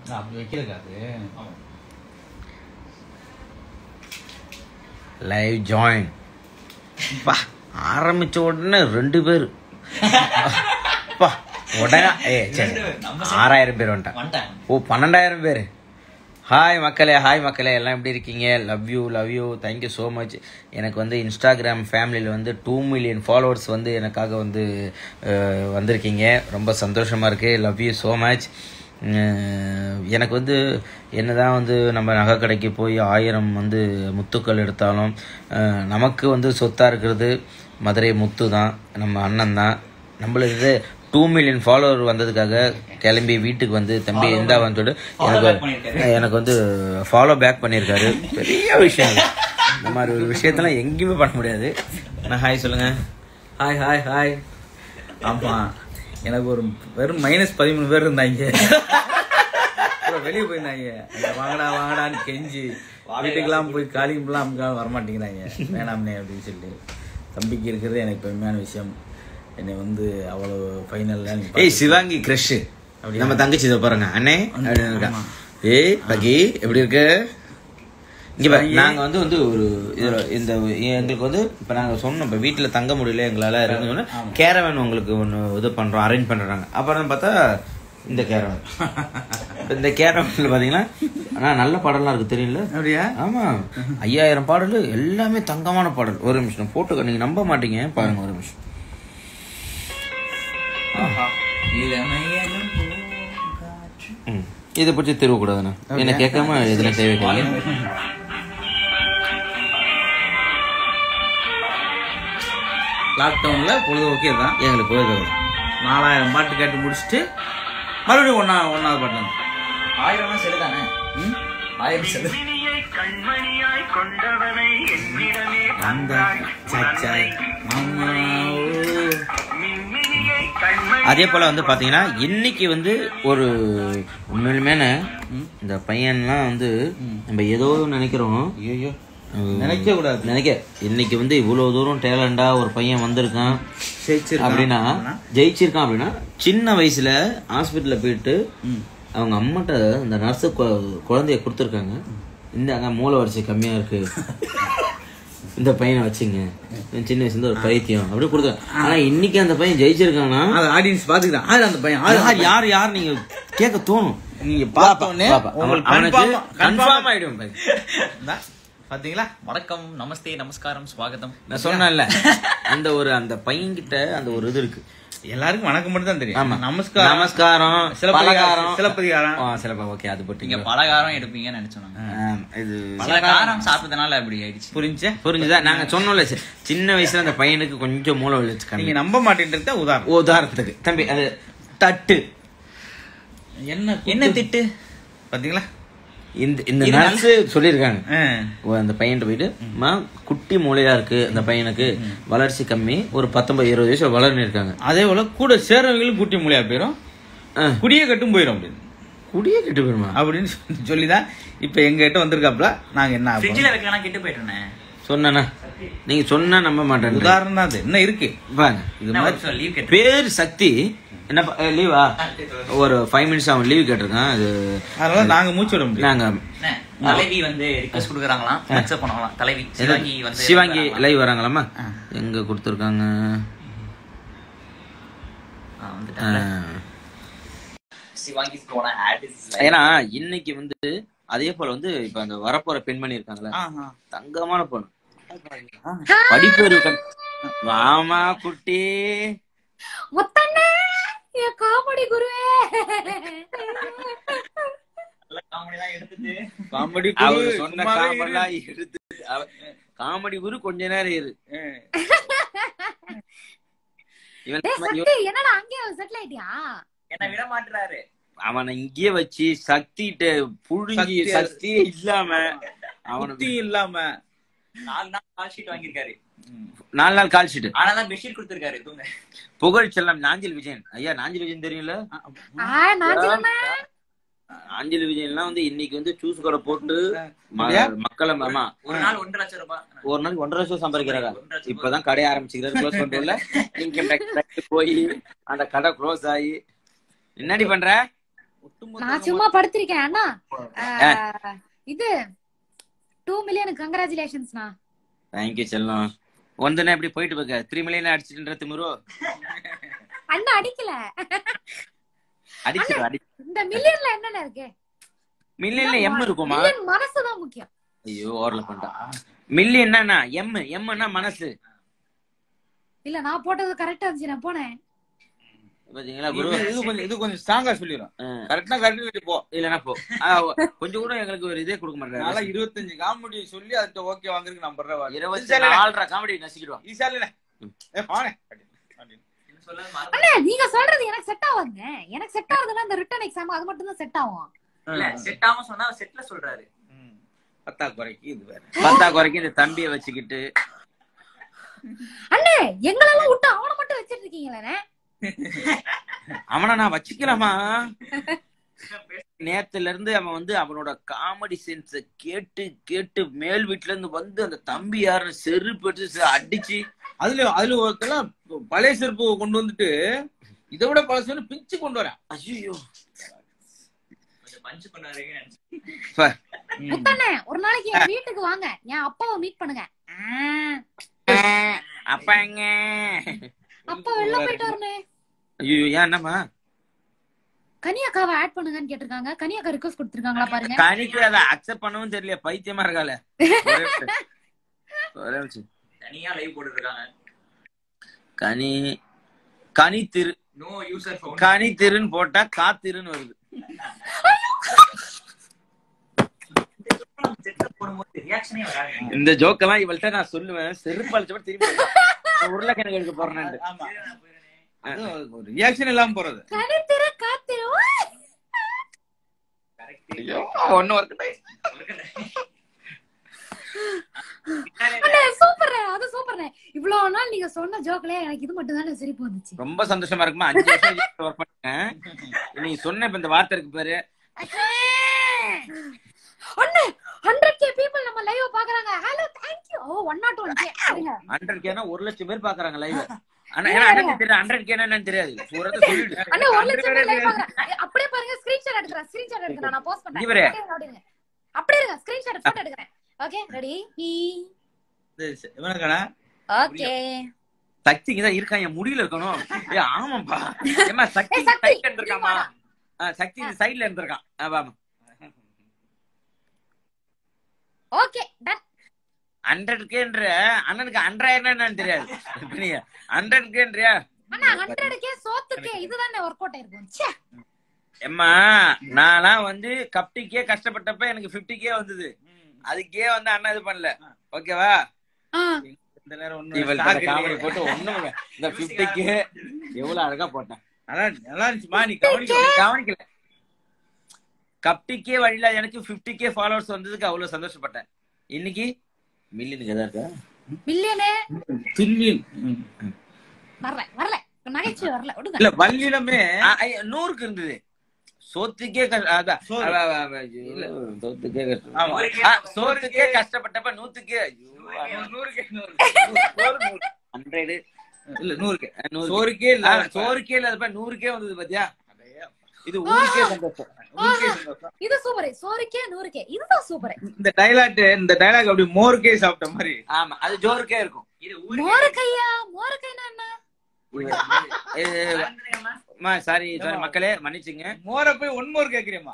அப்படி வைக்கிறக்காது live join பா ஆரம்பிச்ச உடனே ரெண்டு பேர் பா உடனே ஏ சரி ஆறாயிரம் பேர் வந்துட்டான் வந்துட்டேன் ஓ பன்னெண்டாயிரம் பேர் ஹாய் மக்களே ஹாய் மக்களே எல்லாம் எப்படி இருக்கீங்க love you love you thank you so much எனக்கு வந்து இன்ஸ்டாகிராம் ஃபேமிலியில் வந்து டூ மில்லியன் ஃபாலோவர்ஸ் வந்து எனக்காக வந்து அஹ், வந்திருக்கீங்க ரொம்ப சந்தோஷமாக இருக்குது லவ் யூ ஸோ மச் எனக்கு வந்து என்னதான் வந்து நம்ம நகை கடைக்கு போய் ஆயிரம் வந்து முத்துக்கள் எடுத்தாலும் அஹ், நமக்கு வந்து சொத்தாக இருக்கிறது மதுரை முத்து தான் நம்ம அண்ணன் தான் நம்மளுக்கு டூ மில்லியன் ஃபாலோவர் வந்ததுக்காக கிளம்பி வீட்டுக்கு வந்து தம்பி எந்தா வந்து எனக்கு எனக்கு வந்து ஃபாலோ பேக் பண்ணியிருக்காரு பெரிய விஷயம் அது. இந்த மாதிரி ஒரு விஷயத்தெல்லாம் எங்கேயுமே பண்ண முடியாது நான் ஹாய் சொல்லுங்க ஹாய் ஹாய் ஹாய் ஆமா எனக்கு ஒரு வெறும் மைனஸ் பதிமூணு பேர் இருந்தாங்க அப்புறம் வெளியே போயிருந்தாங்க ஐயா, வாங்கடா வாங்கடான்னு கெஞ்சி வீட்டுக்கெல்லாம் போய் காலிங்கெல்லாம் அமுக்காம வரமாட்டேங்கிறாங்க வேணாம்னே அப்படின்னு சொல்லி தம்பிக்கு இருக்கிறது எனக்கு பெருமையான விஷயம் என்னை வந்து அவ்வளோ ஃபைனலில் ஏய் சிவாங்கி கிரஷ் நம்ம தங்கச்சி இதை பாருங்க அண்ணே அப்படின்னு இருக்கா. ஏய் பகி எப்படி இருக்கு இங்க பாரு, நாங்க வந்து வந்து ஒரு இதுல இந்த எங்களுக்கு வந்து இப்ப நாங்க சொன்னோம் இப்ப வீட்டுல தங்க முடியல எங்களால இருந்தோம்னா கேரவன் உங்களுக்கு ஒண்ணு இது பண்றோம் அரேஞ்ச் பண்றாங்க அப்புறம் பார்த்தா இந்த கேரவன் இந்த கேரவன்ல பாத்தீங்கன்னா ஆனா நல்ல பாடலாம் இருக்கு தெரியல அப்படியா ஆமா ஐயாயிரம் பாடல் எல்லாமே தங்கமான பாடல் ஒரு நிமிஷம் போட்டோ நீங்க நம்ப மாட்டீங்க பாருங்க ஒரு நிமிஷம் ம். இதை பற்றி தெரியக்கூடாதுண்ணா என்ன கேட்காம எதுல தேவைக்காங்க லாக்டவுனில் பொழுது ஓகே தான் எங்களுக்கு போய் நாலாயிரம் பாட்டு கேட்டு முடிச்சுட்டு மறுபடியும் ஒன்றா ஒன்றாவது பாட்டு தான் ஆயிரம் செல்லுதானே ம் ஆயிரம் செல்லு அந்த சச்சாய் மாமா ஓ. அதே போல வந்து பாத்தீங்கன்னா இன்னைக்கு வந்து ஒரு உண்மையிலுமேன இந்த பையன்லாம் வந்து நம்ம ஏதோ நினைக்கிறோம் ஐயோ அஹ், நினைக்க கூடாது நினைக்க இன்னைக்கு வந்து இவ்வளவு தூரம் டேலண்டா ஒரு பையன் வந்திருக்கான் ஜெயிச்சிருக்கான் அப்படின்னா ஜெயிச்சிருக்கான் அப்படின்னா சின்ன வயசுல ஹாஸ்பிட்டல்ல போயிட்டு ம். அவங்க அம்மாட்ட அந்த நர்ஸு குழந்தைய கொடுத்துருக்காங்க இந்த அங்க மூளை வரிசை கம்மியா இருக்கு இந்த பையனை வச்சுங்க இவன் சின்ன வயசுல இருந்து ஒரு பைத்தியம் அப்படி கொடுத்தாங்க ஆனா இன்னைக்கு அந்த பையன் ஜெயிச்சிருக்காங்கன்னா அது ஆடியன்ஸ் பாத்துக்கிட்டான் ஆறு அந்த பையன் ஆறு யார் யார் யார் நீங்க கேட்க தோணும் நீங்க பார்த்த உடனே பாப்பா. உங்களுக்கு அவனுக்கு confirm- கன்ஃபார்ம் confirm ஆயிடும் பையன். இந்தா, பாத்தீங்களா வணக்கம் நமஸ்தே நமஸ்காரம் ஸ்வாகதம் நான் சொன்னேன்ல அந்த ஒரு அந்த பையன்கிட்ட அந்த ஒரு இது இருக்கு எல்லாருக்கும் வணக்கம் மட்டும் தான் தெரியும் ஆமா நமஸ்காரம் நமஸ்காரம் சிலப்பதிகாரம் பலகாரம் சிலப்பதிகாரம் ஆ, சிலப்ப ஓகே அது நீங்க போட்டீங்க பலகாரம் எடுப்பீங்கன்னு நினைச்சோம் நாங்க. ஆம், இது பலகாரம் சாப்பிட்டதுனால அப்படி ஆயிடுச்சு புரிஞ்சா புரிஞ்சுதா நாங்க சொன்னோம்ல சி- சின்ன வயசுல அந்த பையனுக்கு கொஞ்சம் மூளை வலிச்சு நீங்க கம்மி நம்ப மாட்டேன்றத உதாரணம் உதாரணத்துக்கு தம்பி அது தட்டு என்ன என்ன திட்டு பாத்தீங்களா இந்த இந்த இது நர்ஸ் சொல்லியிருக்காங்க ஆ. ஓ, அந்த பையன்கிட்ட போயிட்டு மா குட்டி மூளையா இருக்கு அந்த பையனுக்கு வளர்ச்சி கம்மி ஒரு பத்தொன்பது இருபது வயசுல வளர்ந்து இருக்காங்க அதே போல கூட சேர்றவங்களும் கூட்டி மொழியா போயிரும் ஆ, குடியே கட்டும் போயிரும் அப்படின்னு குடியே கெட்டு போயிருமா அப்படின்னு சொல்லி- சொல்லிதான் இப்ப எங்க கிட்ட வந்திருக்காப்ல நாங்க என்ன ஆகணும்? ஃப்ரிட்ஜில் வைக்கலாம் கெட்டு போயிட்டேனே சொன்னா நீங்க சொன்னா நம்ப மாட்டேன் உதாரணம் தான் அது என்ன இருக்கு பாருங்க இது என்ன மாதிரி ஒரு லீவ் கேட்டு பேர் சக்தி என்ன லீவா ஒரு ஃபைவ் மினிட்ஸ் அவன் லீவ் கேட்டிருக்கான் அது அதனால நாங்க மூச்சு விட முடியும் நாங்க என்ன, தலைவி வந்து ரிக்வஸ்ட் கொடுக்குறாங்களாம் அக்செப்ட் பண்ணுவாங்களாம் தலைவி சிவாங்கி வந்து சிவாங்கி லைவ் வராங்களாமா எங்க கொடுத்துருக்காங்க ஆ, வந்துட்டாங்க. சிவாங்கி போன ஆட் ஏன்னா இன்னைக்கு வந்து அதே போல வந்து இப்ப அந்த வரப்போற பெண்மணி இருக்காங்களா ஆஹா. தங்கமான பொண்ணு படிப்பு இருக்கு வாமா குட்டி முத்தண்ணே என் காமெடி குருவே காமெடி தான் எடுத்துட்டு காமெடி அவர் குரு, சொன்ன சும்மாவே இரு. காமெடிலாம் எடுத்து அவ- காமெடி குரு கொஞ்ச நேரம் இரு ஆ. இவன் டேய் இவன் சக்தி என்னடா அங்கேயே செட்டில் ஆயிட்டியா என்ன விட மாட்டுறாரு அவனை இங்கேயே வச்சு சக்திட்ட புழுங்கி சக்தி- சக்தியே இல்லாம அவனை புத்தி இல்லாம நாலு நாள் கால் ஷீட் வாங்கியிருக்காரு நாலு நாள் கால் ஷீட் ஆனா தான் பெட்ஷீட் கொடுத்துருக்காரு தூங்க புகழ் செல்லம் நாஞ்சில் விஜயன் ஐயா நாஞ்சில் விஜயன் தெரியல ஆ நான் சொன்னேன் நாஞ்சில் விஜயன்லாம் வந்து இன்னைக்கு வந்து ஜூஸ் கடை போட்டு ம- அப்படியா? மக்களை ஆமா ஒரு நாள் ஒன்றரை லட்சம் ரூபாய் ஒரு நாளைக்கு ஒன்றரை லட்சம் சம்பாதிக்கிறாங்க ஒன்றரை லட்சம் இப்பதான் கடை ஆரம்பிச்சுக்கிறாரு க்ளோஸ் பண்ணிட்டு இன்கம் டேக்ஸ் போய் அந்த கடை க்ளோஸ் ஆகி என்னடி பண்ற நான் சும்மா படுத்திருக்கேன் அண்ணா ஆஹ், இது டூ மில்லியன் கங்க்ராச்சுலேஷன்ஸ்ண்ணா தேங்க்யூ செல்லம் ஒந்தனே இப்படி போயிட்டு போக்க த்ரீ மில்லியன் அடிச்சுட்டு திமுரு அண்ணா அடிக்கல அடிச்சிரு அடி இந்த மில்லியன்ல என்னென்ன இருக்கு மில்லியன்ல எம் இருக்குமா மில்லியன் மனசுதான் முக்கியம் ஐயோ ஓரல பண்ணிட்டான் மில்லியன் என்ன எம் எம்னா மனசு இல்ல நான் போட்டது கரெக்டா இருந்துச்சு நான் போனேன் பாத்தீங்களா குரு இது இது கொஞ்சம் இது கொஞ்சம் ஸ்ட்ராங்கா சொல்லிடும் ஆ, கரெக்டா கரெக்ட் போ இல்லனா போ ஆ, ஓ, கொஞ்சம் கூட எங்களுக்கு ஒரு இதே கொடுக்க நாளா மாட்டேன் இருபத்தஞ்சு காமெடி சொல்லி அதுக்கு ஓகே வாங்குறதுக்கு நான் பண்ற இருபத்தி நாலரை காமெடி நசிக்கிடுவான் ஈசாலே ஏ பானே என்ன சொல்ல மறந்து- அண்ணா நீங்க சொல்றது எனக்கு செட் ஆகாதுங்க எனக்கு செட் ஆகுதுன்னா இந்த ரிட்டன் எக்ஸாம் அது மட்டும் தான் செட் ஆகும் இல்ல செட் ஆகாம சொன்னா செட்ல சொல்றாரு பத்தா குறைக்கு இது வேற பத்தா குறைக்கு இந்த தம்பியை வச்சுக்கிட்டு அண்ணே எங்களெல்லாம் விட்டு அவனை மட்டும் வச்சிட்டு இருக்கீங்களே அவனை நான் வச்சுக்கலாமா நேத்துல இருந்து அவன் வந்து அவனோட காமெடி சென்ஸ கேட்டு கேட்டு மேல் வீட்டுல இருந்து வந்து அந்த தம்பி யாருன்னு செருப்பு எடுத்து அடிச்சு அதுல அதுல ஒருத்தெல்லாம் பழைய செருப்பு கொண்டு வந்துட்டு இதை விட பழசு பிச்சு கொண்டு வரேன் ஐயோ கொஞ்சம் பஞ்ச் பண்ணாருன்னு நினைச்சேன். முத்தண்ணே ஒரு நாளைக்கு என் வீட்டுக்கு வாங்க என் அப்பாவை மீட் பண்ணுங்க ஆ, அப்பா எங்க அப்பா வெளில போயிட்டு வரணும் ஐயோ ஏன் என்னம்மா கனியாக்காவை ஆட் பண்ணுங்கன்னு கேட்டிருக்காங்க கனியாக்கா ரிக்வஸ்ட் கொடுத்திருக்காங்களா பாருங்க கனிக்கு அதை அக்செப்ட் பண்ணவும் தெரியல பைத்தியமா இருக்கால ஒரே நிமிஷம். ஒரே நிமிஷம். தனியா லைவ் போட்டுட்டு இருக்காங்க கனி கனி திரு நோ யூசர் ஃபோன் கனி திருன்னு போட்டா காத்திருன்னு வருது செட்ல போடும்போது ரியாக்ஷனே வராது இந்த ஜோக்கெல்லாம் இவள்கிட்ட நான் சொல்லுவேன் செருப்பு அழிச்சப்ப திரும்பி வருவேன். நான் உருளைக்கிழங்கு எடுக்க போறேன்னு ஆமா அது ஒரு ரியாக்ஷன் இல்லாம போறது கனித்திரு காத்திரு ஒன்னு ஒர்க்கு அண்ணே சூப்பர் அது சூப்பர் இவ்வளவு நாள் நீங்க சொன்ன ஜோக்ல எனக்கு இது மட்டும் தானே சிரிப்பு வந்துச்சு ரொம்ப சந்தோஷமா இருக்குமா அஞ்சு வருஷம் ஒர்க் பண்ணேன் நீ சொன்ன இப்ப இந்த வார்த்தை இருக்கு பாரு அண்ணே ஹண்ட்ரட் கே பீப்புள் நம்ம லைவ் பாக்குறாங்க hello thank you oh one not one K hundred கேனா ஒரு லட்சம் பேர் பாக்குறாங்க லைவ் ஆனா ஏன்னா அண்ணனுக்கு தெரியாது ஹண்ட்ரட் கேனா என்னன்னு தெரியாது சூரத்தை சொல்லிடு அண்ணே ஒரு லட்சம் பேர் லைவ் பாக்குறாங்க அப்படியே பாருங்க ஸ்கிரீன்ஷாட் எடுக்கறேன் ஸ்கிரீன்ஷாட் எடுக்கறேன் நான் போஸ்ட் பண்றேன் இவரே. அப்படியே இருங்க, அப்படியே இருங்க. அப்படியே இருங்க ஸ்கிரீன்ஷாட் போட்டோ எடுக்கறேன் ஓகே ரெடி இவனுக்கான ஓகே சக்திக்கு தான் இருக்கான் என் முடியல இருக்கணும் ஏ ஆமாப்பா ஏமா சக்தி ஏய், சக்தி, சைட்ல இருந்திருக்காமா நீ வாடா. ஆ, சக்தி இந்த சைடுல இருந்திருக்கான் ஆமா ஓகே டன் ஹண்ட்ரட் கேன்ற அண்ணனுக்கு ஹண்ட்ரட் என்னன்னு தெரியாது ஹண்ட்ரட் கேன்றியா அண்ணா ஹண்ட்ரட் கே சோத்துக்கே இதுதானே ஒர்க் அவுட் ஆயிருக்கும் ச்சே எம்மா நான்லாம் வந்து கப்டிக்கே கஷ்டப்பட்டப்ப எனக்கு 50 கே வந்தது அதுக்கே வந்து அண்ணா இது பண்ணல ஓகேவா ஆ, இந்த நேரம் ஒண்ணு இவள் stock காமெடி இல்லையே. போட்டு ஒண்ணும் இல்ல. இந்த 50 கே எவ்வளவு அழகா போட்டேன் நல்லா நல்லா இருந்துச்சுமா நீ கவனிக்க நீ கவனிக்கல கப்டிக்கே வழியில எனக்கு 50 கே ஃபாலோவர்ஸ் வந்ததுக்கு அவ்வளவு சந்தோஷப்பட்டேன் இன்னைக்கு மில்லியனுக்கு எதா இருக்கா மில்லியனே தில்லியன் வரல வரல நகைச்சுவை வரல விடுங்க இல்ல வல்லினமே ஆ, ஐ, நூறுக்கு இருந்தது சோத்துக்கே கஷ்ட- அதான். சோறு. அவ- அவ- அவ- இல்ல, சோத்துக்கே கஷ்டம். ஆமா. ஆ, சோத்துக்கே கஷ்டப்பட்டப்ப நூத்துக்கு ஐயோ, நூறுக்கே நூறு சோறு நூறு. ஹண்ட்ரடு இல்ல நூறுக்கே நூறு. சோறுக்கே இல்ல ஆ, சோறுக்கே இல்லாதப்ப நூறுக்கே வந்தது பாத்தியா இது ஊருக்கே சந்தோஷம் ஊருக்கே சந்தோஷம். இது சூப்பர் சோறுக்கே நூறுக்கே இதுதான் சூப்பர் இந்த டைலாக் இந்த டைலாக் அப்படி மோருக்கே சாப்பிட்ட மாதிரி ஆமா அது ஜோருக்கே இருக்கும் இது ஊருக்கு மோரக்கையா மோரக்கைனா என்ன சாரி சாரி மக்களே மன்னிச்சுங்க மோர போய் ஒன் மோர் கேக்குறியம்மா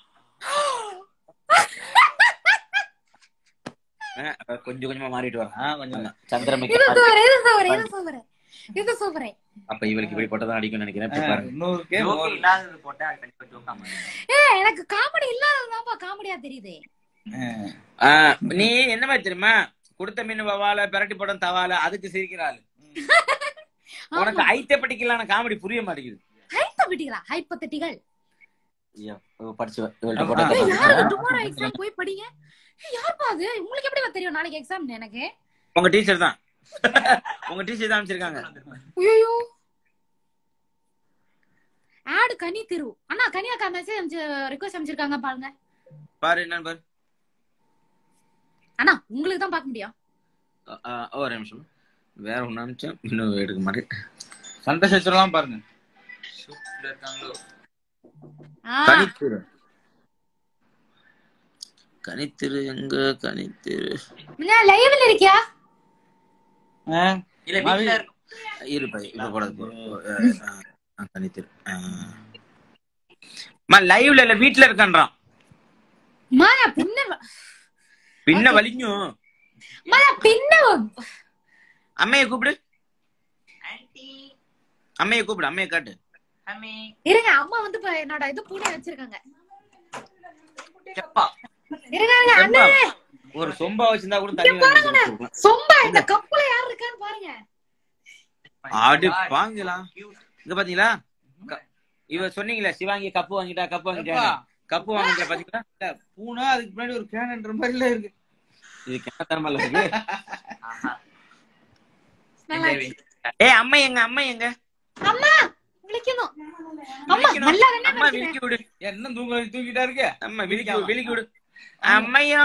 ஆ, கொஞ்சம் கொஞ்சமா மாறிட்டு வரோம் ஆ, கொஞ்சம் ஆமா, சந்திரமுகி இது மாதிரி. சூப்பர் இது சூப்பர் இது சூப்பர் இது சூப்பர் அப்ப இவளுக்கு இப்படி போட்டதான் அடிக்கும்னு நினைக்கிறேன் இப்ப பாருங்க. நூறுக்கே ஜோக்கே மோர் இல்லாதது போட்டா அது கண்டிப்பா ஜோக்கா மாறும். ஏ எனக்கு காமெடி இல்லாததுதான்ப்பா காமெடியா தெரியுது ஆ, நீ என்ன மாதிரி தெரியுமா கொடுத்த மீன் வவால பிரட்டி படம் தவால அதுக்கு சிரிக்கிறாள் உனக்கு ஐத்த படிக்கலான காமெடி புரிய மாட்டேங்குது ஹைப்போதெட்டிகளா ஹைப்போதெட்டிகள் ஐயோ, இவ படிச்சு வ- இவள்ட்ட ஆமா. போட்டா ஏய் தப்பா யாரு இருக்குமா? டுமாரோ எக்ஸாம் போய் படிங்க ஏய், யாருப்பா அது உங்களுக்கு எப்படி தெரியும் நாளைக்கு எக்ஸாம் எனக்கு உங்க டீச்சர் தான் உங்க டீச்சர் தான் அமைச்சிருக்காங்க ஐயோ ஆடு கனி திரு அண்ணா கனியாக்கா மெசேஜ் அனுப்பிச்சு ரிக்வெஸ்ட் அனுப்பிச்சிருக்காங்க பாருங்க பாரு என்னன்னு பாரு அண்ணா உங்களுக்கு தான் பார்க்க முடியும் ஆ, ஆ, ஒரு நிமிஷம் வேற ஒண்ணு அனுப்பிச்சேன் இன்னும் எடுக்க மாட்டேன் சண்டை சச்சரலாம் பாருங்க சூப்பரா இருக்காங்களோ ஆ, கனித்திரு கனித்திரு எங்க கனித்திரு என்ன லைவ்ல இருக்கியா ஆ? இல்ல வீட்டுல இருக்கும் இருப்பா இப்ப போடாது போ. ஆ, ஆ, கனித்திரு ஆ. அம்மா லைவ்ல இல்ல வீட்ல இருக்கான்றான் மாயா பின்ன பின்ன வலிக்கும் மாயா பின்ன அம்மைய கூப்பிடு ஆன்ட்டி அம்மைய கூப்பிடு அம்மைய காட்டு அம்மி இருங்க அம்மா வந்து இப்ப என்னோட இது பூனை வச்சிருக்காங்க செப்பா இருங்க இருங்க அண்ணே ஒரு சொம்பா வச்சிருந்தா கூட தண்ணி வாங்கி குடிச்சிருக்கலாம். சொம்பா இந்த கப்புல யார் இருக்கான்னு பாருங்க ஆடு பாங்களா இங்க பாத்தீங்களா க- இவ சொன்னீங்களே சிவாங்கி கப்பு வாங்கிட்டா கப்பு வாங்கிட்டா எப்பா? கப்பு வாங்கிட்டா பாத்தீங்களா இல்ல, பூனை அதுக்கு முன்னாடி ஒரு கேனன்ற மாதிரில இருக்கு இது கேமரா இருக்கு ஆஹா. நல்லா இந்த இருக்கு. ஏய் அம்மா எங்க அம்மா எங்க அம்மா விழிக்கணும் அம்மா விழிக்கணும். நல்லா என்ன அம்மா விழிக்கி விடு என்ன தூங்க தூக்கிட்டா இருக்கு அம்மா விழிக்கி விடு, விழிக்கி விடு அம்மையா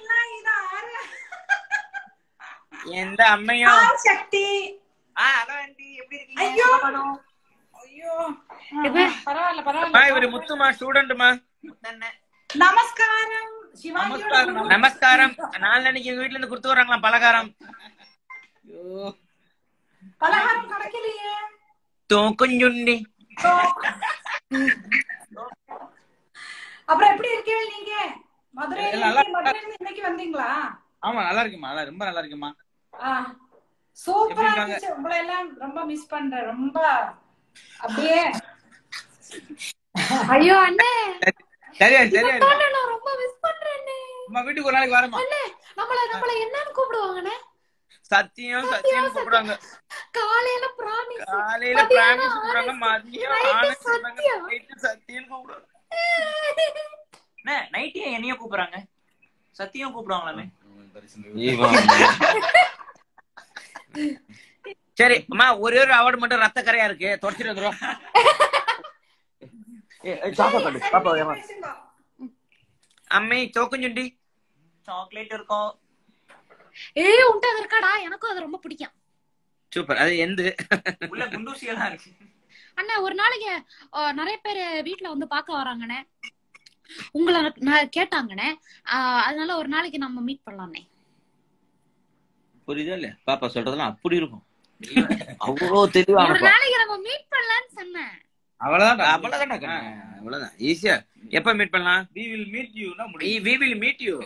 எந்த அம்மையா சக்தி ஆ, hello aunty, எப்படி இருக்கீங்க? ஐயோ. சுகமானோ? ஐயோ இப்ப பரவாயில்ல அம்மா பரவாயில்ல இவரு முத்துமா ஸ்டூடெண்ட்மா முத்தண்ணே. நமஸ்காரம் சிவாங்கியோட நமஸ்காரம். குரு. நமஸ்காரம் நாளைக்கு எங்க வீட்ல இருந்து கொடுத்து வராங்களாம் பலகாரம் ஐயோ. பலகாரம் கிடைக்கலையே தூக்குஞ்சுண்டி அப்புறம் எப்படி இருக்கீங்க நீங்க மதுரை எல்லாம் நல்லா- மதுரையில இருந்து இன்னைக்கு வந்தீங்களா ஆமா நல்லா இருக்குமா நல்லா ரொம்ப நல்லா இருக்குமா ஆ, சூப்பரா எப்படி இருக்காங்க? இருந்துச்சு உங்களை எல்லாம் ரொம்ப மிஸ் பண்றேன் ரொம்ப அப்படியே ஐயோ அண்ணே சரியா சரியா இருக்கு. அண்ணே, நான் ரொம்ப மிஸ் பண்றேனே அம்மா வீட்டுக்கு ஒரு நாளைக்கு வரமா அண்ணே நம்மள நம்மள என்னன்னு கூப்பிடுவாங்கண்ணே சத்தியம் சத்தியம் கூப்பிடுவாங்க காலையில பிராமிஸ் காலையில மதியானம் பிராமிஸ் கூப்பிடுறாங்க honest, மதியம் night ஆனஸ் சத்தியம். நைட்டு சத்தியம் கூப்பிடுவாங்க அண்ணே, night ஏன் என்னைய கூப்பிடுறாங்க சத்தியம் கூப்பிடுவாங்களாமே சரி அம்மா ஒரே ஒரு அவார்டு மட்டும் ரத்த கரையா இருக்கு தொடச்சிட்டு வந்துடும் பேசுங்க. அம்மை தோக்குஞ்சுண்டி சாக்லேட் இருக்கும் ஏய் உன்ட்ட அது இருக்காடா எனக்கும் அது ரொம்ப பிடிக்கும் சூப்பர் அது எந்த உள்ள குண்டூசி எல்லாம் இருக்கு அண்ணா ஒரு நாளைக்கு ஆ, நிறைய பேர் வீட்ல வந்து பார்க்க வராங்கண்ணே உங்களை நான் கேட்டாங்கண்ணே ஆ, அதனால ஒரு நாளைக்கு நம்ம மீட் பண்ணலாம்ண்ணே புரியுதா இல்ல பாப்பா சொல்றதெல்லாம் அப்படி இருக்கும் அவ்வளோ தெளிவா ஒரு அனுப்பும் நாளைக்கு நம்ம மீட் பண்ணலாம்னு சொன்னேன் அவ்வளவுதான் அவ்வளவுதான் கண்ணு. அவ்வளவுதான் ஈஸியா எப்ப மீட் பண்ணலாம் we will meet you னா முடியும் we will meet you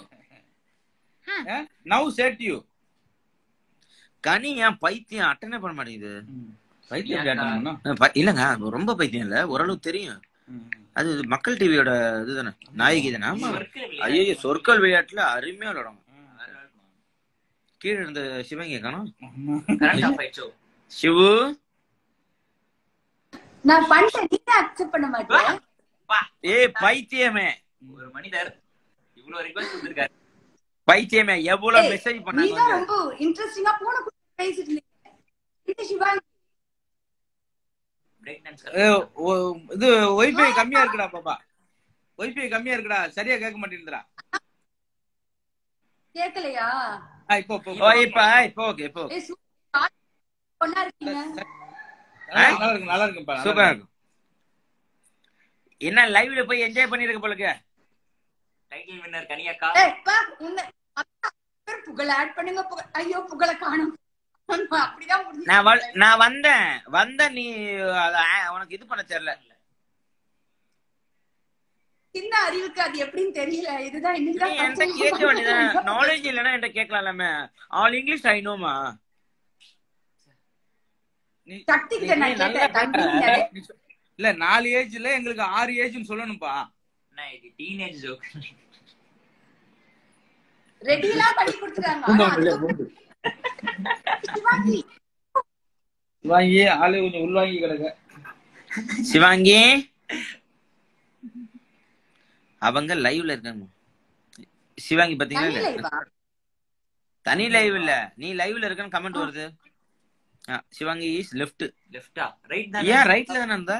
now set you கனி ஏன் பைத்தியம் அட்டனே பண்ண மாட்டேங்குது பைத்தியம் கேட்டாங்கன்னா அஹ் ப- இல்லங்க அது ரொம்ப பைத்தியம் இல்ல ஓரளவு தெரியும் அது மக்கள் டிவியோட இதுதானே நாயகி தானே ஆமா இருக்கு இல்லையா? ஐயோ சொற்கள் விளையாட்டுல அருமையா விளையாடுவாங்க கீழே இருந்த சிவங்க காணும் Current off ஆயிடுச்சோ? சிவு நான் பண்ணிட்டேன் நீங்க அக்செப்ட் பண்ண மாட்டேன் பா, ஏய் பைத்தியமே ஒரு மனிதர் இவ்வளவு ரிக்வஸ்ட் கொடுத்திருக்காரு பைத்தியமே எவ்வளவு ஏய், மெசேஜ் நீ பண்ணாங்க தான் வந்து. ரொம்ப இன்ட்ரெஸ்டிங்கா போன பேசிட்டு இருந்தீங்க இது சிவாங்கி பிரேக் டான்ஸ் இது ஒய்ஃபை கம்மியா இருக்குடா பாப்பா ஒய்ஃபை கம்மியா இருக்குடா சரியா கேட்க மாட்டேங்குதுடா கேட்கலையா ஆ, இப்போ இப்போ ஓ இப்ப இப்போ ஓகே இப்போ ஏய், சூப்பரா பொண்ணா இருக்கீங்க நல்லா நல்லா இருக்கு நல்லா இருக்குப்பா நல்லா சூப்பரா இருக்கு. இருக்கும் என்ன லைவ்ல போய் என்ஜாய் பண்ணிருக்க போலுக்கு டைட்டில் வின்னர் கனியக்கா ஏய், பா, உன்னை- அக்கா, பேர் புகழ் ஆட் பண்ணுங்க புகழ் ஐயோ புகழை காணும் அப்படிதான் முடிஞ்சு நான் வ- நான் வந்தேன் வந்த நீ அத ஆ- உனக்கு இது பண்ண தெரியல சின்ன அறிவுக்கு அது எப்படின்னு தெரியல இதுதான் நீ இன்னைக்குதான் என்கிட்ட first கேட்க வேண்டியதான் time நாலேஜ் இல்லைன்னா என்கிட்ட கேட்கலாமே ஆல் இங்கிலீஷ் ஐ நோமா நீ சக்தி கிட்ட நான் நீ நல்லா கேட்டேன் தம்பி நிறைய- நீ சொ- இல்ல நாலு ஏஜ்ல எங்களுக்கு ஆறு ஏஜ்னு சொல்லணும்ப்பா என்ன இது டீனேஜ் ஜோக் ரெடியெல்லாம் பண்ணி கொடுத்துருக்காங்க ஆனா அதுக்கு- சிவாங்கி வாங்கி ஆளு கொஞ்சம் உள்வாங்கி கிடக்க சிவாங்கி அவங்க லைவ்ல இருக்காங்க சிவாங்கி பாத்தீங்களா தனி இல்ல? லைவா தனி லைவ் இல்ல நீ லைவ்ல இருக்கன்னு கமெண்ட் வருது ஆ, சிவாங்கி இஸ் லெஃப்ட் லெஃப்டா ரைட் தான் ஏன் ரைட்ல தானே இருந்தா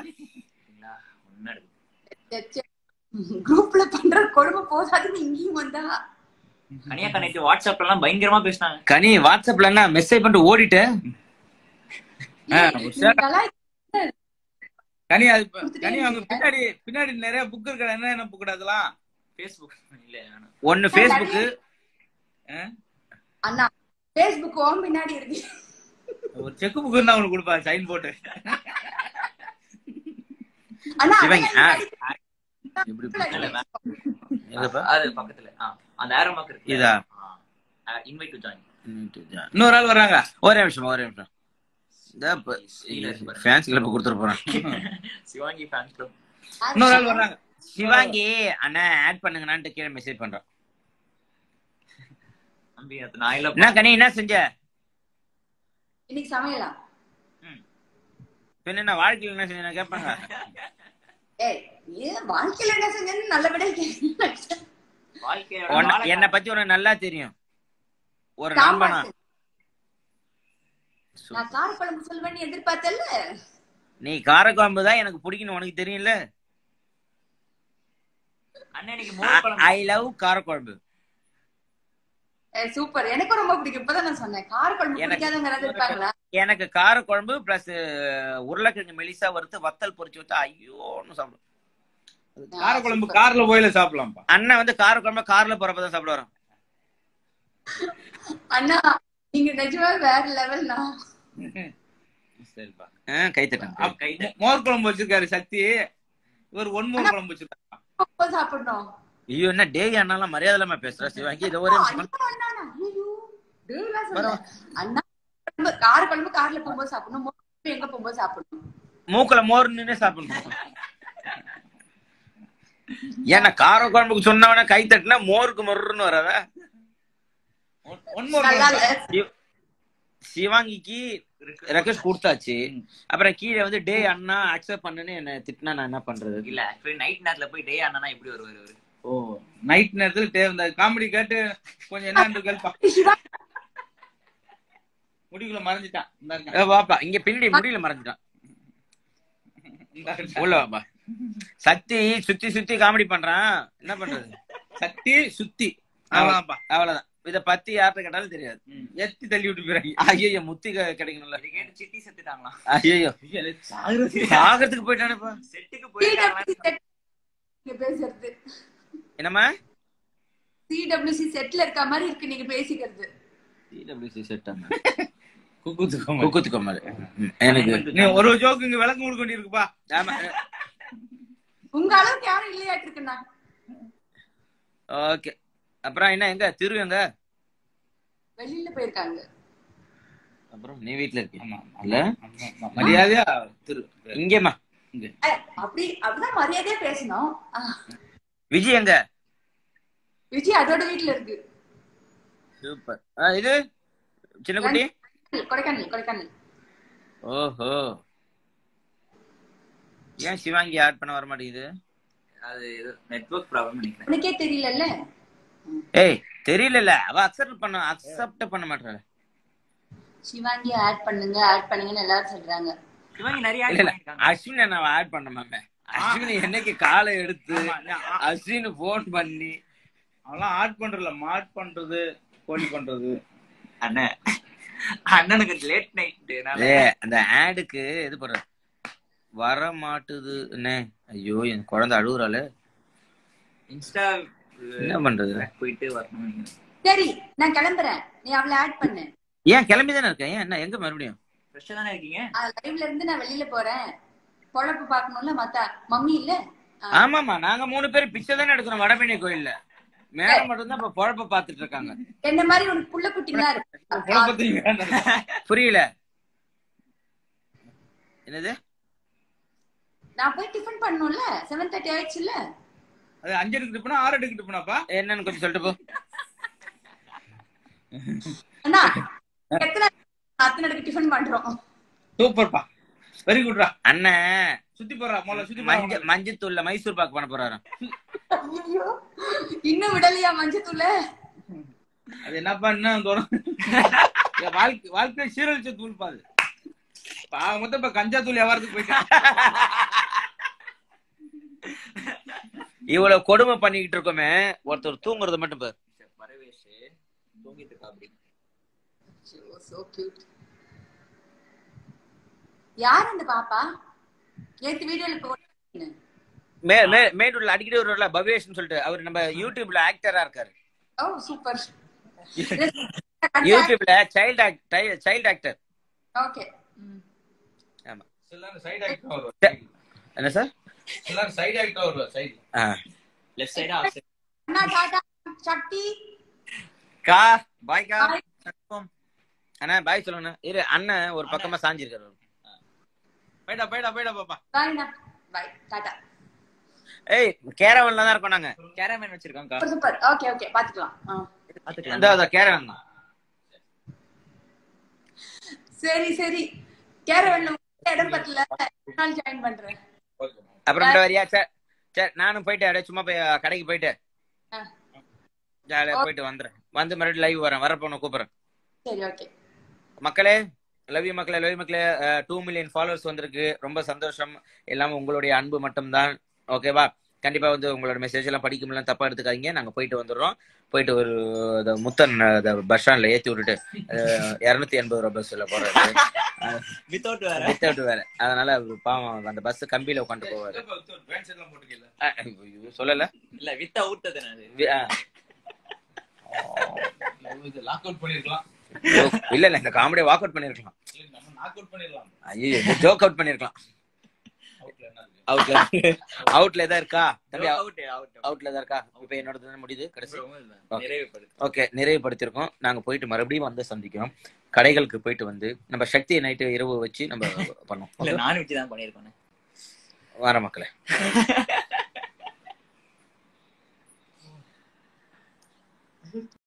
குரூப்ல பண்ற கொடுமை போதாதுன்னு இங்கேயும் வந்தா கனியக்கா நேற்று வாட்ஸ்அப்ல எல்லாம் பயங்கரமா பேசினாங்க கனி வாட்ஸ்அப்ல என்ன மெசேஜ் பண்ணிட்டு ஓடிட்டு ஆ, ஏய், நீ கலாய்- கனி அது இப்ப- கனி அவங்க பின்னாடி பின்னாடி நிறைய புக் இருக்கா என்ன என்ன புக் அதெல்லாம் ஃபேஸ்புக் இல்ல வேணாம். ஒன்னு ஃபேஸ்புக்கு ஆ? அண்ணா பேஸ்புக் ஓம் பின்னாடி இருக்கு ஒரு செக் புக் இருந்தா உங்களுக்கு கொடுப்பா சைன் போட்டு அண்ணா சிவங்க, ஆ. அதெல்லாம் எப்படி இல்ல, பின்னாடி எங்கப்பா? அது பக்கத்துல ஆ, அந்த ஆரோ மார்க் இருக்கு இதா? இன்வைட் டு ஜாயின் இன்னொரு ஆள் வர்றாங்க ஒரே நிமிஷம் ஒரே நிமிஷம் ஃபேன்ஸ் கிளப் கொடுத்துட்டு போறேன் சிவாங்கி ஃபேன்ஸ் கிளப் இன்னொரு ஆள் வர்றாங்க சிவாங்கி அண்ணா ஆட் பண்ணுங்கண்ணான்ட்டு கீழே மெசேஜ் பண்றேன் தம்பி அது நான் இல்ல என்ன கனி என்ன செஞ்ச இன்னைக்கு சமையலா பின்ன என்ன வாழ்க்கையில் என்ன செஞ்ச கேட்பாங்க ஏய் ஏன் வாழ்க்கையில என்ன செஞ்சேன்னு நல்லபடியா கேட்டேன். வாழ்க்கையோட உன்னை- வாழை- என்னை பத்தி உனக்கு நல்லா தெரியும் ஒரு சாம்பார் நண்பனா செஞ்சேன். நான் காரக்குழம்பு சொல்லுவேன்னு எதிர்பார்த்தல நீ காரக்குழம்பு தான் எனக்கு பிடிக்கும்னு உனக்கு தெரியும்ல அண்ணன் இன்னைக்கு மோர் குழம்பு ஐ லவ் காரக்குழம்பு சூப்பர் எனக்கும் ரொம்ப பிடிக்கும் இப்பதான் நான் சொன்னேன் காரக்குழம்பு எனக்கு- பிடிக்காதவங்க இருப்பாங்களா எனக்கு காரக்குழம்பு பிளஸ் உருளைக்கிழங்கு மெலிசா வறுத்து வத்தல் பொரிச்சு வச்சா ஐயோன்னு சாப்பிடும் காரக்குழம்பு கார்ல போயில சாப்பிடலாம்ப்பா அண்ணன் வந்து காரக்குழம்பு கார்ல போறப்ப தான் சாப்பிட வரோம் அண்ணா நீங்க நிஜமா வேற லெவல்னா சரிப்பா கை தட்டேன் அப்~ மோ- மோர் குழம்பு வச்சிருக்காரு சக்தி இவர் ஒன் மோர் குழம்பு வச்சிருக்காரு சாப்பிடணும் ஐயோ என்ன டேய் அண்ணாலாம் மரியாதை இல்லாம பேசுற சிவாங்கி இதை ஒரு நிமிஷம் ஐயோ, அண்ணா, ஐயோ. டேய்லாம் சொல்லல. அண்ணா குழம்பு, கார குழம்பு கார்ல போகும்போது சாப்பிடணும் மோர் குழம்பு எங்க போகும்போது சாப்பிடணும் மூக்குல மோர் நின்று சாப்பிடணும் ஏன்னா கார குழம்புக்கு சொன்னவன கை தட்டினா மோருக்கு மொருன்னு வரவ ஒன் மோர் நல்லா இல்ல. சிவ- சிவாங்கிக்கு ரெக்வஸ்ட் கொடுத்தாச்சு அப்புறம் கீழே வந்து டே அண்ணா அக்செப்ட் பண்ணுன்னு என்ன திட்டினா நான் என்ன பண்றது இல்ல ஆக்சுவலி நைட் நேரத்துல போய் டே அண்ணா எப்படி வருவாரு அவரு ஓ நைட் நேரத்துல டே இந்த காமெடி கேட்டு கொஞ்சம் என்ன கேள்ப்பா சிவா, முடிவுல மறைஞ்சிட்டான் இந்தா இருக்கான். ஏ, வாப்பா இங்க பின்னாடி முடியல மறைஞ்சிட்டான் இந்தா இருக்கான். உள்ள வாப்பா சக்தி சுத்தி சுத்தி காமெடி பண்றான் என்ன பண்றது சக்தி சுத்தி அவ்வளவுதான்ப்பா அவ்வளவுதான் இத பத்தி யார்கிட்ட கேட்டாலும் தெரியாது ம், எத்தி தள்ளி விட்டு போயிறாங்க ஐயோ முத்தி க- கிடைக்கணும்ல இது கேட்டு சிட்டி செத்துட்டாங்களாம் ஐயோ சாகரத்துக்கு போயிட்டானப்பா செட்டுக்கு CWC போயிட்டாங்களா set நீங்க பேசுறது என்னம்மா சிடபிள்யூசி செட்ல இருக்க மாதிரி இருக்கு நீங்க பேசிக்கிறது சிடபிள்யூசி செட் குக்குத்துக்கோமா குக்குத்து கோமல் எனக்கு நீ ஒரு ஜோக்கு இங்க விளக்கம் கொடுக்க வேண்டியிருக்குப்பா ஆமா உங்க அளவுக்கு யாரும் இல்லையாட்டு இருக்குண்ணா ஓகே அப்புறம் என்ன எங்க திரு எங்க வெளியில போயிருக்காங்க அப்புறம் நீ வீட்ல இருக்கியா ஆமா இல்ல ஆமா, ஆமா. மரியாதையா திரு இங்கேம்மா அஹ், அப்படி அப்படிதான் மரியாதையா பேசணும் ஆஹ், விஜய் எங்க விஜய் அதோட வீட்டுல இருக்கு சூப்பர் இது சின்ன குட்டி கொடைக்கானல் கொடைக்கானல் ஓஹோ ஏன் சிவாங்கி ஆட் பண்ண வர மாட்டேங்குது அது நெட்வொர்க் ப்ராப்ளம் நினைக்கிறேன் உனக்கே தெரியலல்ல ஏய் தெரியல அவ அக்செப்ட் பண்ண அக்செப்ட் பண்ண மாட்டாள சிவாங்கி ஆட் பண்ணுங்க ஆட் பண்ணுங்கன்னு எல்லாரும் சொல்றாங்க சிவாங்கி நிறைய இல்ல ஆட் இல்ல பண்ணிருக்காங்க அஸ்வினை நான் ஆட் பண்ண மாமே அஸ்வினி என்னைக்கு காலை எடுத்து ஆமா, நான் ஆ- அஸ்வின் போன் பண்ணி அவெல்லாம் ஆட் பண்றல மாட் பண்றது கோழி பண்றது அண்ணன் அண்ணனுக்கு லேட் நைட் ஏ அந்த ஆடுக்கு இது பண்ற வர மாட்டுது என்ன ஐயோ என் குழந்தை அழுகுறாள இன்ஸ்டா என்ன பண்றது போயிட்டு வரணும் நினைக்கிறேன். சரி நான் கிளம்புறேன் நீ அவளை ஆட் பண்ணு ஏன் கிளம்பி தானே இருக்கேன் ஏன் என்ன எங்க மறுபடியும் ஃப்ரெஷ்ஷா தானே இருக்கீங்க லைவ்ல இருந்து நான் வெளியில போறேன் பொழப்பு பார்க்கணும்ல மத்த மம்மி இல்ல ஆ, ஆமாமா நாங்க மூணு பேரும் பிச்சை தானே எடுக்கிறோம் வடபழனி கோயில்ல மேடம் மட்டும்தான் இப்ப பொழப்ப பாத்துட்டு இருக்காங்க என்ன மாதிரி உனக்கு புள்ள குட்டிங்களா இருக்கு குழப்பத்தையும் வேண்டாம் புரியல என்னது நான் போய் டிஃபன் பண்ணணும்ல செவன் தேர்ட்டி ஆயிடுச்சுல்ல அது அஞ்சு எடுக்கிட்டு போனா ஆறு எடுக்கிட்டு போனாப்பா என்னன்னு கொஞ்சம் சொல்லிட்டு போ அண்ணா எத்தனை அத்தனை இடத்துக்கு டிஃபன் பண்றோம் சூப்பர்ப்பா வெரி குட்ரா அண்ணன் சுத்தி போறா முதல்ல சுத்தி மஞ்ச போறா மஞ்சத்தூள்ல மைசூர் பாக்கு பண்ண போறாராம் ஐயோ இன்னும் விடலையா மஞ்சத்தூள அது என்னப்பா இன்னும் தோணும் என் வாழ்க்கை வாழ்க்கை சீரழிச்ச தூள் பாது மொத்தம் இப்ப கஞ்சா தூள் வியாபாரத்துக்கு போயிட்டேன் இவ்வளவு கொடுமை பண்ணிக்கிட்டு இருக்கோமே ஒருத்தர் தூங்குறத மட்டும் பாரு பரவேஷ் தூங்கிட்டு இருக்கா அப்படி சோ கியூட் யார் அந்த பாப்பா நேத்து வீடியோல இப்போ மே மே மேட்டூர்ல அடிக்கடி வருவார்ல பவ்யேஷ்னு சொல்லிட்டு அவர் நம்ம யூடியூப்ல ஆக்டரா இருக்காரு ஓ சூப்பர் யூடியூப்ல child act child actor okay ஆமா எல்லாரும் சைடு ஆக்டா வருவா என்ன சார் எல்லாரும் சைடு ஆக்டா வருவா சைடு ஆ லெஃப்ட் சைடா அண்ணா டாடா சக்தி கா பாய் கா Bye. அண்ணா பாய் சொல்லுங்கண்ணா இரு அண்ணன் ஒரு பக்கமா சாஞ்சிருக்காரு போயிடா போயிடா போயிடா பாப்பா பாய்ண்ணா பாய் டாடா ஏய் கேரவன்ல தான் இருக்கோம் நாங்க கேரமேன் வச்சிருக்கோம் கா சூப்பர் சூப்பர் ஓகே ஓகே பாத்துக்கலாம் ஆ. பாத்துக்கலாம் இந்த அந்த கேரவன் தான் சரி சரி கேரவன்ல இடம் பத்தல ஒரு நாள் ஜாயின் பண்றேன் அப்புறம் வரியா சரி சரி நானும் போயிட்டு அப்படியே சும்மா போய் கடைக்கு போயிட்டு ஆ. ஜாலியா போயிட்டு வந்துடுறேன் வந்து மறுபடியும் லைவ் வரேன் வரப்போ உன்னை கூப்பிடுறேன் சரி ஓகே மக்களே லவ் யூ மக்களே லவ் யூ மக்களே டூ மில்லியன் ஃபாலோவர்ஸ் வந்திருக்கு ரொம்ப சந்தோஷம் எல்லாமே உங்களுடைய அன்பு மட்டும்தான் ஓகேவா கண்டிப்பா வந்து உங்களோட மெசேஜ் எல்லாம் படிக்க முடியல தப்பா எடுத்துக்காதீங்க நாங்க போயிட்டு வந்துடுறோம் போயிட்டு ஒரு இந்த முத்தன் பஸ் ஸ்டாண்ட்ல ஏத்தி விட்டுட்டு இருநூத்தி எண்பது ரூபாய் பஸ்ல போறாரு வித்தவுட் வேற வித்தவுட் வேற அதனால பாவம் அந்த பஸ் கம்பியில உட்காந்து போவாரு பேண்ட் ஷர்ட் எல்லாம் போட்டுக்கல அஹ், ஐயோ, சொல்லல இல்ல வித் அவுட் தானே அது வி- அஹ், இது லாக் அவுட் பண்ணிருக்கலாம் ஓ, இல்ல இல்ல இந்த காமெடியை வாக் அவுட் பண்ணிருக்கலாம் இல்ல, நம்ம நாக் அவுட் பண்ணிடலாம் ஐயோ ஜோக் அவுட் பண்ணிருக்கலாம் அவுட்ல என்ன இருக்கு அவுட்ல அவுட்ல தான் இருக்கா தம்பி அவுட் அவுட் அவுட்ல தான் இருக்கா இப்ப என்னோட தானே முடியுது கடைசி Okay. நிறைவுபடுது ஓகே நிறைவுபடுத்திருக்கோம் நாங்க போயிட்டு மறுபடியும் வந்து சந்திக்கிறோம் கடைகளுக்கு போயிட்டு வந்து நம்ம சக்தி நைட்டு இரவு வச்சு நம்ம பண்ணோம் இல்ல நான்வெஜ் தான் பண்ணிருக்கோம் வர மக்களே